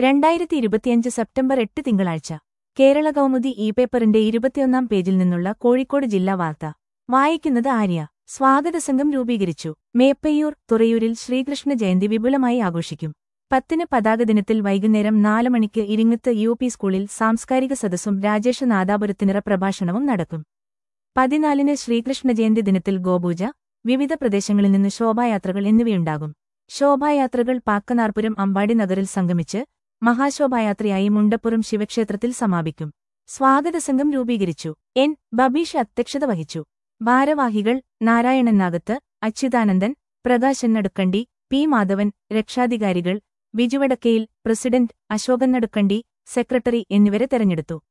രണ്ടായിരത്തി ഇരുപത്തിയഞ്ച് സെപ്റ്റംബർ എട്ട് തിങ്കളാഴ്ച കേരള കൗമുദി ഇ പേപ്പറിന്റെ ഇരുപത്തിയൊന്നാം പേജിൽ നിന്നുള്ള കോഴിക്കോട് ജില്ലാ വാർത്ത വായിക്കുന്നത് ആര്യ സ്വാഗതസംഘം രൂപീകരിച്ചു മേപ്പയ്യൂർ തുറയൂരിൽ ശ്രീകൃഷ്ണ ജയന്തി വിപുലമായി ആഘോഷിക്കും പത്തിന് പതാക ദിനത്തിൽ വൈകുന്നേരം നാല് മണിക്ക് ഇരിങ്ങത്ത് യു പി സ്കൂളിൽ സാംസ്കാരിക സദസ്സും രാജേഷ നാദാപുരത്തിനിറ പ്രഭാഷണവും നടക്കും പതിനാലിന് ശ്രീകൃഷ്ണ ജയന്തി ദിനത്തിൽ ഗോപൂജ വിവിധ പ്രദേശങ്ങളിൽ നിന്ന് ശോഭായാത്രകൾ എന്നിവയുണ്ടാകും ശോഭായാത്രകൾ പാക്കനാർപുരം അമ്പാടി നഗറിൽ സംഗമിച്ച് മഹാശോഭായാത്രയായി മുണ്ടപ്പുറം ശിവക്ഷേത്രത്തിൽ സമാപിക്കും സ്വാഗതസംഘം രൂപീകരിച്ചു എൻ ബബീഷ് അധ്യക്ഷത വഹിച്ചു ഭാരവാഹികൾ നാരായണൻ നാഗത്ത് അച്യുതാനന്ദൻ പ്രകാശൻ നടുക്കണ്ടി പി മാധവൻ രക്ഷാധികാരികൾ ബിജുവടക്കയിൽ പ്രസിഡന്റ് അശോകൻ നടുക്കണ്ടി സെക്രട്ടറി എന്നിവരെ തെരഞ്ഞെടുത്തു